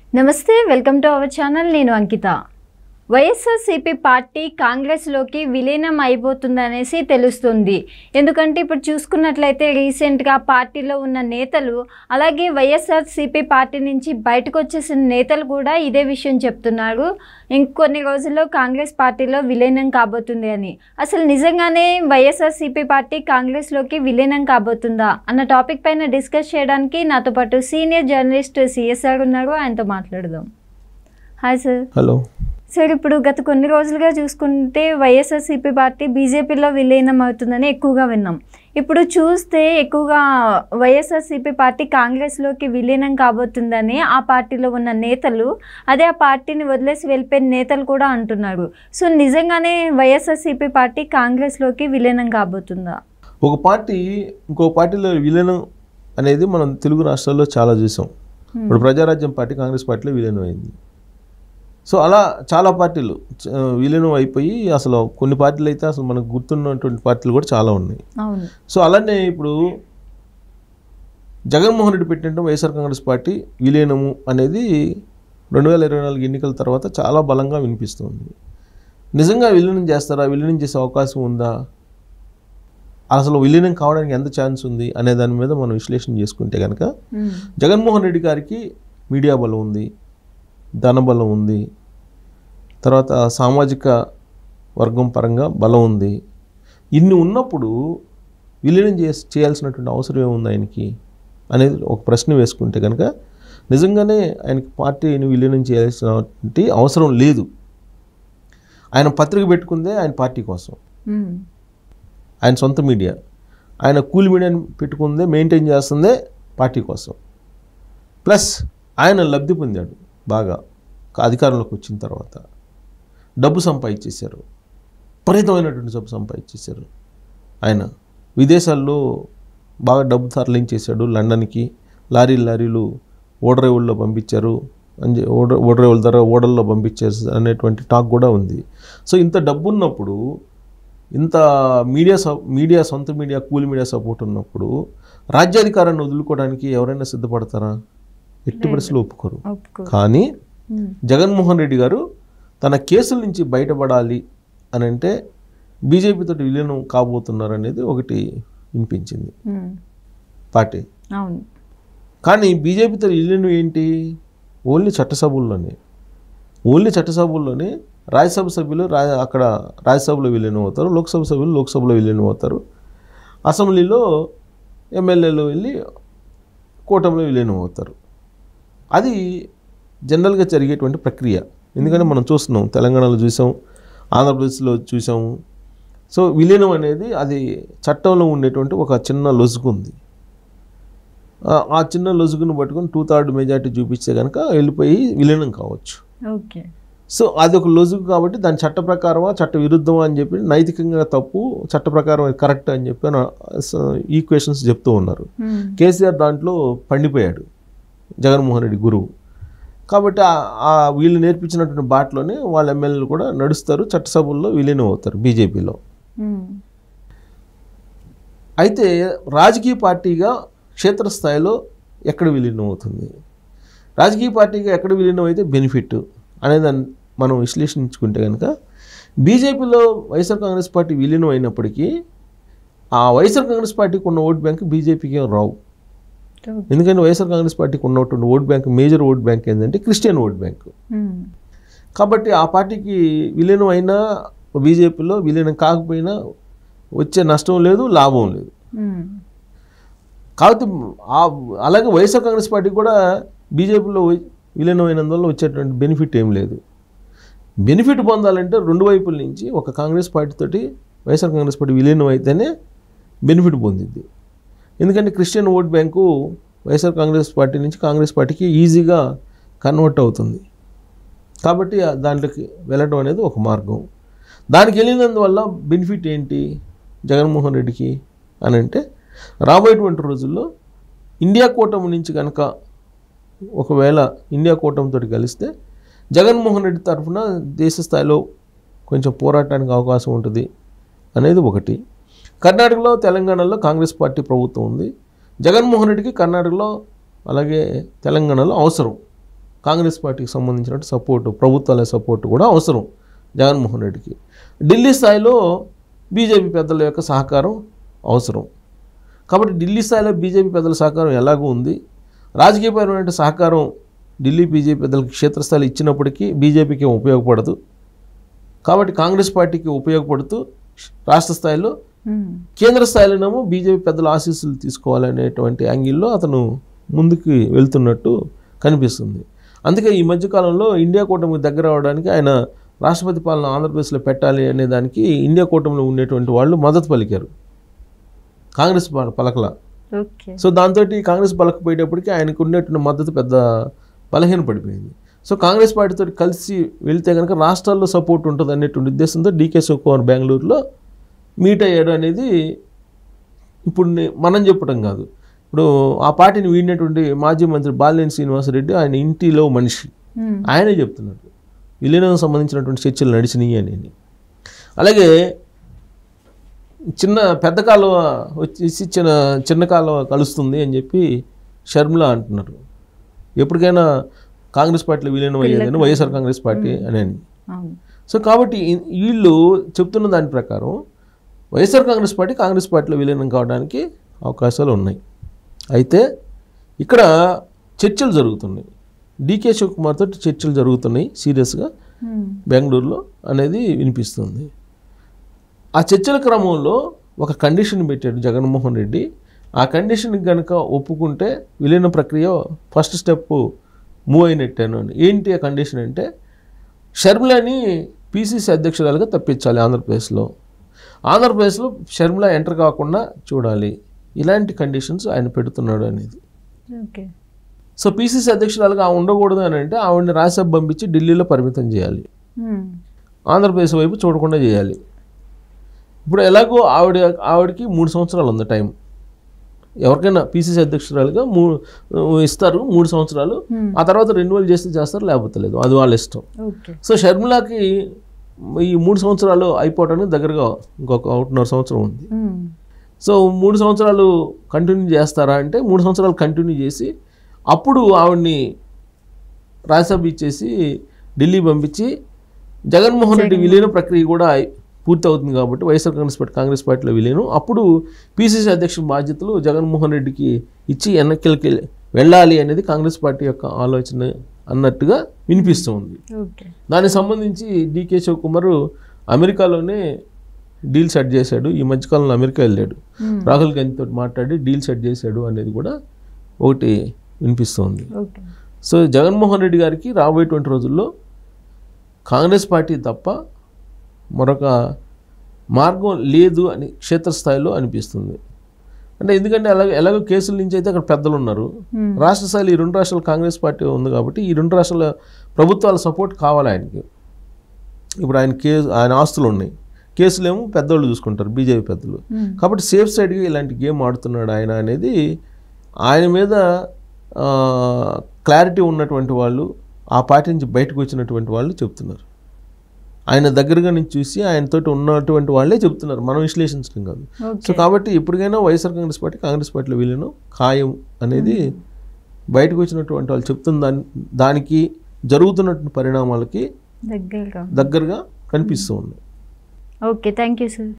నమస్తే welcome to our channel నేను అంకిత YSRCP party కాంగ్రెస్లోకి విలీనం అయిపోతుందనేసి తెలుస్తుంది ఎందుకంటే ఇప్పుడు చూసుకున్నట్లయితే రీసెంట్గా పార్టీలో ఉన్న నేతలు అలాగే వైఎస్ఆర్సీపీ పార్టీ నుంచి బయటకు వచ్చేసిన నేతలు కూడా ఇదే విషయం చెప్తున్నారు ఇంకొన్ని రోజుల్లో కాంగ్రెస్ పార్టీలో విలీనం కాబోతుంది అని అసలు నిజంగానే వైఎస్ఆర్సీపీ పార్టీ కాంగ్రెస్లోకి విలీనం కాబోతుందా అన్న టాపిక్ పైన డిస్కస్ చేయడానికి నాతో పాటు సీనియర్ జర్నలిస్ట్ సిఎస్ఆర్ ఉన్నారు ఆయనతో మాట్లాడదాం హాయ్ సార్ హలో సార్ ఇప్పుడు గత కొన్ని రోజులుగా చూసుకుంటే వైఎస్ఆర్సీపీ పార్టీ బీజేపీలో విలీనం అవుతుందని ఎక్కువగా విన్నాం ఇప్పుడు చూస్తే ఎక్కువగా వైఎస్ఆర్సీపీ పార్టీ కాంగ్రెస్లోకి విలీనం కాబోతుందని ఆ పార్టీలో ఉన్న నేతలు అదే ఆ పార్టీని వదిలేసి వెళ్ళిపోయిన నేతలు కూడా అంటున్నారు సో నిజంగానే వైఎస్ఆర్సీపీ పార్టీ కాంగ్రెస్లోకి విలీనం కాబోతుందా ఒక పార్టీ ఇంకో పార్టీలో విలీనం అనేది మనం తెలుగు రాష్ట్రాల్లో చాలా చూసాం ఇప్పుడు ప్రజారాజ్యం పార్టీ కాంగ్రెస్ పార్టీలో విలీనం అయింది సో అలా చాలా పార్టీలు చ- విలీనం అయిపోయి అసలు కొన్ని పార్టీలు అయితే అసలు మనకు గుర్తున్నటువంటి పార్టీలు కూడా చాలా ఉన్నాయి అవును సో అలానే ఇప్పుడు జగన్మోహన్ రెడ్డి పెట్టినట్టు వైఎస్ఆర్ కాంగ్రెస్ పార్టీ విలీనము అనేది రెండు వేల ఇరవై నాలుగు ఎన్నికల తర్వాత చాలా బలంగా వినిపిస్తుంది నిజంగా విలీనం చేస్తారా విలీనం చేసే అవకాశం ఉందా అసలు విలీనం కావడానికి ఎంత ఛాన్స్ ఉంది అనే దాని మీద మనం విశ్లేషణ చేసుకుంటే కనుక ఉమ్. జగన్మోహన్ రెడ్డి గారికి మీడియా బలం ఉంది ధనబలం ఉంది తర్వాత సామాజిక వర్గం పరంగా బలం ఉంది ఇన్ని ఉన్నప్పుడు విలీనం చే చేయాల్సినటువంటి అవసరం ఏముంది ఆయనకి అనేది ఒక ప్రశ్న వేసుకుంటే కనుక నిజంగానే ఆయనకి పార్టీని విలీనం చేయాల్సినటువంటి అవసరం లేదు ఆయన పత్రిక పెట్టుకుందే ఆయన పార్టీ కోసం ఉమ్. ఆయన సొంత మీడియా ఆయన కూల్ మీడియాని పెట్టుకుందే మెయింటైన్ చేస్తుందే పార్టీ కోసం ప్లస్ ఆయన లబ్ధి పొందాడు బాగా అధికారంలోకి వచ్చిన తర్వాత డబ్బు సంపాదించేశారు విపరీతమైనటువంటి డబ్బు సంపాదించేశారు ఆయన విదేశాల్లో బాగా డబ్బు తరలించేశాడు లండన్కి లారీలు లారీలు ఓడరేవుల్లో పంపించారు అని చె- ఓడ ఓడరేవుల ద్వారా ఓడల్లో పంపించారు అనేటువంటి టాక్ కూడా ఉంది సో ఇంత డబ్బు ఉన్నప్పుడు ఇంత మీడియా స- మీడియా సొంత మీడియా కూల్ మీడియా సపోర్ట్ ఉన్నప్పుడు రాజ్యాధికారాన్ని వదులుకోవడానికి ఎవరైనా సిద్ధపడతారా ఎట్టి పరిస్థితుల్లో ఒప్పుకోరు ఒప్పుకో కానీ ఉమ్. జగన్మోహన్ రెడ్డి గారు తన కేసుల నుంచి బయటపడాలి అని అంటే బీజేపీతో విలీనం కాబోతున్నారు అనేది ఒకటి వినిపించింది ఉమ్. పార్టీ అవును కానీ బీజేపీతో విలీనం ఏంటి ఓన్లీ చట్టసభల్లోనే ఓన్లీ చట్టసభల్లోనే రాజ్యసభ సభ్యులు రా అక్కడ రాజ్యసభలో విలీనం అవుతారు లోక్సభ సభ్యులు లోక్సభలో విలీనం అవుతారు అసెంబ్లీలో ఎమ్మెల్యేలు వెళ్ళి కూటమిలో విలీనం అవుతారు అది జనరల్గా జరిగేటువంటి ప్రక్రియ ఎందుకంటే మనం చూస్తున్నాం తెలంగాణలో చూసాం ఆంధ్రప్రదేశ్లో చూసాము సో విలీనం అనేది అది చట్టంలో ఉండేటువంటి ఒక చిన్న లొసుగు ఉంది ఆ- ఆ చిన్న లొసుగును పట్టుకొని టూ థర్డ్ మెజార్టీ చూపిస్తే కనుక వెళ్ళిపోయి విలీనం కావచ్చు ఓకే సో అది ఒక లొసుగు కాబట్టి దాని చట్ట ప్రకారమా చట్ట విరుద్ధమా అని చెప్పి నైతికంగా తప్పు చట్ట ప్రకారం అది కరెక్ట్ అని చెప్పి ఈక్వేషన్స్ చెప్తూ ఉన్నారు ఉమ్. కేసీఆర్ దాంట్లో పండిపోయాడు జగన్మోహన్ రెడ్డి గురువు కాబట్టి ఆ- ఆ వీళ్ళు నేర్పించినటువంటి బాటలోనే వాళ్ళ ఎమ్మెల్యేలు కూడా నడుస్తారు చట్టసభల్లో విలీనం అవుతారు బీజేపీలో ఉమ్. అయితే రాజకీయ పార్టీగా క్షేత్రస్థాయిలో ఎక్కడ విలీనం అవుతుంది రాజకీయ పార్టీగా ఎక్కడ విలీనం అయితే బెనిఫిట్ అనేదాన్ని మనం విశ్లేషించుకుంటే కనుక బీజేపీలో వైఎస్ఆర్ కాంగ్రెస్ పార్టీ విలీనం అయినప్పటికీ ఆ వైఎస్ఆర్ కాంగ్రెస్ పార్టీకి ఉన్న ఓట్ బ్యాంక్ బీజేపీకి ఏం రావు ఎందుకంటే వైఎస్ఆర్ కాంగ్రెస్ పార్టీకి ఉన్నటువంటి vote bank major vote bank ఏంటంటే క్రిస్టియన్ ఓట్ బ్యాంక్ ఉమ్. కాబట్టి ఆ పార్టీకి విలీనం అయినా బీజేపీలో విలీనం కాకపోయినా వచ్చే నష్టం లేదు లాభం లేదు ఉమ్. కాబట్టి ఆ అలాగే వైఎస్ఆర్ కాంగ్రెస్ పార్టీ కూడా బీజేపీలో విలీనం అయినందువల్ల వచ్చేటువంటి బెనిఫిట్ ఏం లేదు బెనిఫిట్ పొందాలంటే రెండు వైపుల నుంచి ఒక కాంగ్రెస్ పార్టీ తోటి వైఎస్ఆర్ కాంగ్రెస్ పార్టీ విలీనం అయితేనే బెనిఫిట్ పొందింది ఎందుకంటే Christian vote bank YSR Congress party నుంచి కాంగ్రెస్ పార్టీకి ఈజీగా కన్వర్ట్ అవుతుంది కాబట్టి ఆ దాంట్లోకి వెళ్ళడం అనేది ఒక మార్గం దానికి వెళ్ళినందువల్ల బెనిఫిట్ ఏంటి జగన్మోహన్ రెడ్డికి అని అంటే రాబోయేటువంటి రోజుల్లో ఇండియా కూటమి నుంచి కనుక ఒకవేళ ఇండియా కూటమితో కలిస్తే జగన్మోహన్ రెడ్డి తరఫున దేశ స్థాయిలో కొంచెం పోరాటానికి అవకాశం ఉంటుంది అనేది ఒకటి కర్ణాటకలో తెలంగాణలో కాంగ్రెస్ పార్టీ ప్రభుత్వం ఉంది జగన్మోహన్ రెడ్డికి కర్ణాటకలో అలాగే తెలంగాణలో అవసరం కాంగ్రెస్ పార్టీకి సంబంధించిన సపోర్టు ప్రభుత్వాల సపోర్టు కూడా అవసరం జగన్మోహన్ రెడ్డికి ఢిల్లీ స్థాయిలో బీజేపీ పెద్దల యొక్క సహకారం అవసరం కాబట్టి ఢిల్లీ స్థాయిలో బీజేపీ పెద్దల సహకారం ఎలాగో ఉంది రాజకీయపరమైన సహకారం ఢిల్లీ బీజేపీ పెద్దలకి క్షేత్రస్థాయిలో ఇచ్చినప్పటికీ బీజేపీకి ఏం ఉపయోగపడదు కాబట్టి కాంగ్రెస్ పార్టీకి ఉపయోగపడుతూ రాష్ట్ర స్థాయిలో ఉమ్. కేంద్ర స్థాయిలోనేమో బీజేపీ పెద్దల ఆశీస్సులు తీసుకోవాలనేటువంటి యాంగిల్లో అతను ముందుకు వెళ్తున్నట్టు కనిపిస్తుంది అందుకే ఈ మధ్యకాలంలో ఇండియా కూటమికి దగ్గర అవడానికి ఆయన రాష్ట్రపతి పాలన ఆంధ్రప్రదేశ్లో పెట్టాలి అనే దానికి ఇండియా కూటమిలో ఉండేటువంటి వాళ్ళు మద్దతు పలికారు కాంగ్రెస్ పల- పలకల ఓకే సో దాంతో కాంగ్రెస్ పలకపోయేటప్పటికి ఆయనకు ఉన్నటువంటి మద్దతు పెద్ద బలహీన పడిపోయింది సో కాంగ్రెస్ పార్టీతో కలిసి వెళ్తే కనుక రాష్ట్రాల్లో సపోర్ట్ ఉంటుంది అనేటువంటి ఉద్దేశంతో డీకే శివకుమార్ బెంగళూరులో మీట్ అయ్యాడు అనేది ఇప్పుడు నే- మనం చెప్పడం కాదు ఇప్పుడు ఆ పార్టీని వీడినటువంటి మాజీ మంత్రి బాలినేని శ్రీనివాసరెడ్డి ఆయన ఇంటిలో మనిషి ఉమ్. ఆయనే చెప్తున్నాడు విలీనం సంబంధించినటువంటి చర్చలు నడిచినాయి అని అలాగే చిన్న పెద్ద కాలువ వచ్చేసి చిన్న చిన్న కాలువ కలుస్తుంది అని చెప్పి షర్మిల అంటున్నారు ఎప్పటికైనా కాంగ్రెస్ పార్టీలో విలీనం అయ్యేదని వైఎస్ఆర్ కాంగ్రెస్ పార్టీ అని అని అవును సో కాబట్టి ఈ- వీళ్ళు చెప్తున్న దాని ప్రకారం వైఎస్ఆర్ కాంగ్రెస్ పార్టీ కాంగ్రెస్ పార్టీలో విలీనం కావడానికి అవకాశాలు ఉన్నాయి అయితే ఇక్కడ చర్చలు జరుగుతున్నాయి డీకే శివకుమార్ తోటి చర్చలు జరుగుతున్నాయి సీరియస్గా ఉమ్. బెంగళూరులో అనేది వినిపిస్తుంది ఆ చర్చల క్రమంలో ఒక కండిషన్ పెట్టాడు జగన్మోహన్ రెడ్డి ఆ కండిషన్కి కనుక ఒప్పుకుంటే విలీన ప్రక్రియ ఫస్ట్ స్టెప్ మూవ్ అయినట్టాను అని ఏంటి ఆ కండిషన్ అంటే షర్మిలని పీసీసీ అధ్యక్షురాలుగా తప్పించాలి ఆంధ్రప్రదేశ్లో ఆంధ్రప్రదేశ్లో షర్మిల ఎంటర్ కాకుండా చూడాలి ఇలాంటి కండిషన్స్ ఆయన పెడుతున్నాడు అనేది ఓకే సో పీసీసీ అధ్యక్షురాలుగా ఆమె ఉండకూడదు అని అంటే ఆవిడని రాజ్యసభ పంపించి ఢిల్లీలో పరిమితం చేయాలి ఉమ్. ఆంధ్రప్రదేశ్ వైపు చూడకుండా చేయాలి ఇప్పుడు ఎలాగో ఆవిడ ఆవిడకి మూడు సంవత్సరాలు ఉంది టైం ఎవరికైనా పీసీసీ అధ్యక్షురాలుగా మూడు ఇస్తారు మూడు సంవత్సరాలు Hmm. ఆ తర్వాత రెన్యువల్ చేస్తే చేస్తారు లేకపోతే లేదు అది వాళ్ళ ఇష్టం ఓకే సో షర్మిలాకి ఈ మూడు సంవత్సరాలు అయిపోవడానికి దగ్గరగా ఇంకొక ఒకటిన్నర సంవత్సరం ఉంది ఉమ్. సో మూడు సంవత్సరాలు కంటిన్యూ చేస్తారా అంటే మూడు సంవత్సరాలు కంటిన్యూ చేసి అప్పుడు ఆవిడ్ని రాజ్యసభ ఇచ్చేసి ఢిల్లీ పంపించి జగన్మోహన్ రెడ్డి విలీన ప్రక్రియ కూడా అయి- పూర్తి అవుతుంది కాబట్టి వైఎస్ఆర్ కాంగ్రెస్ పార్టీ కాంగ్రెస్ పార్టీలో విలీనం అప్పుడు పీసీసీ అధ్యక్షుడి బాధ్యతలు జగన్మోహన్ రెడ్డికి ఇచ్చి ఎన్నికలకి వెళ్ళాలి అనేది కాంగ్రెస్ పార్టీ యొక్క ఆలోచన అన్నట్టుగా వినిపిస్తుంది ఓకే దానికి సంబంధించి డీకే శివకుమార్ అమెరికాలోనే డీల్ సెట్ చేశాడు ఈ మధ్యకాలంలో అమెరికా వెళ్ళాడు ఉమ్. రాహుల్ గాంధీ తోటి మాట్లాడి డీల్ సెట్ చేశాడు అనేది కూడా ఒకటి వినిపిస్తోంది ఓకే సో జగన్మోహన్ రెడ్డి గారికి రాబోయేటువంటి రోజుల్లో కాంగ్రెస్ పార్టీ తప్ప మరొక మార్గం లేదు అని క్షేత్రస్థాయిలో అనిపిస్తుంది అంటే ఎందుకంటే అలాగే ఎలాగో కేసుల నుంచి అయితే అక్కడ పెద్దలు ఉన్నారు ఉమ్. రాష్ట్ర స్థాయిలో ఈ రెండు రాష్ట్రాలు కాంగ్రెస్ పార్టీ ఉంది కాబట్టి ఈ రెండు రాష్ట్రాల ప్రభుత్వాల సపోర్ట్ కావాలి ఆయనకి ఇప్పుడు ఆయన కేసు ఆయన ఆస్తులు ఉన్నాయి కేసులేమో పెద్దోళ్ళు చూసుకుంటారు బీజేపీ పెద్దలు ఉమ్. కాబట్టి సేఫ్ సైడ్గా ఇలాంటి గేమ్ ఆడుతున్నాడు ఆయన అనేది ఆయన మీద క్లారిటీ ఉన్నటువంటి వాళ్ళు ఆ పార్టీ నుంచి బయటకు వచ్చినటువంటి వాళ్ళు చెప్తున్నారు ఆయన దగ్గరగా నుంచి చూసి ఆయనతోటి ఉన్నటువంటి వాళ్ళే చెప్తున్నారు మనం విశ్లేషించడం కాదు సో ఓకే కాబట్టి ఎప్పటికైనా వైఎస్ఆర్ కాంగ్రెస్ పార్టీ కాంగ్రెస్ పార్టీలో విలీనం ఖాయం అనేది బయటకు వచ్చినటువంటి వాళ్ళు చెప్తున్న దాని దానికి జరుగుతున్నటువంటి పరిణామాలకి దగ్గరగా దగ్గరగా కనిపిస్తూ ఉంది ఓకే థ్యాంక్ యూ సార్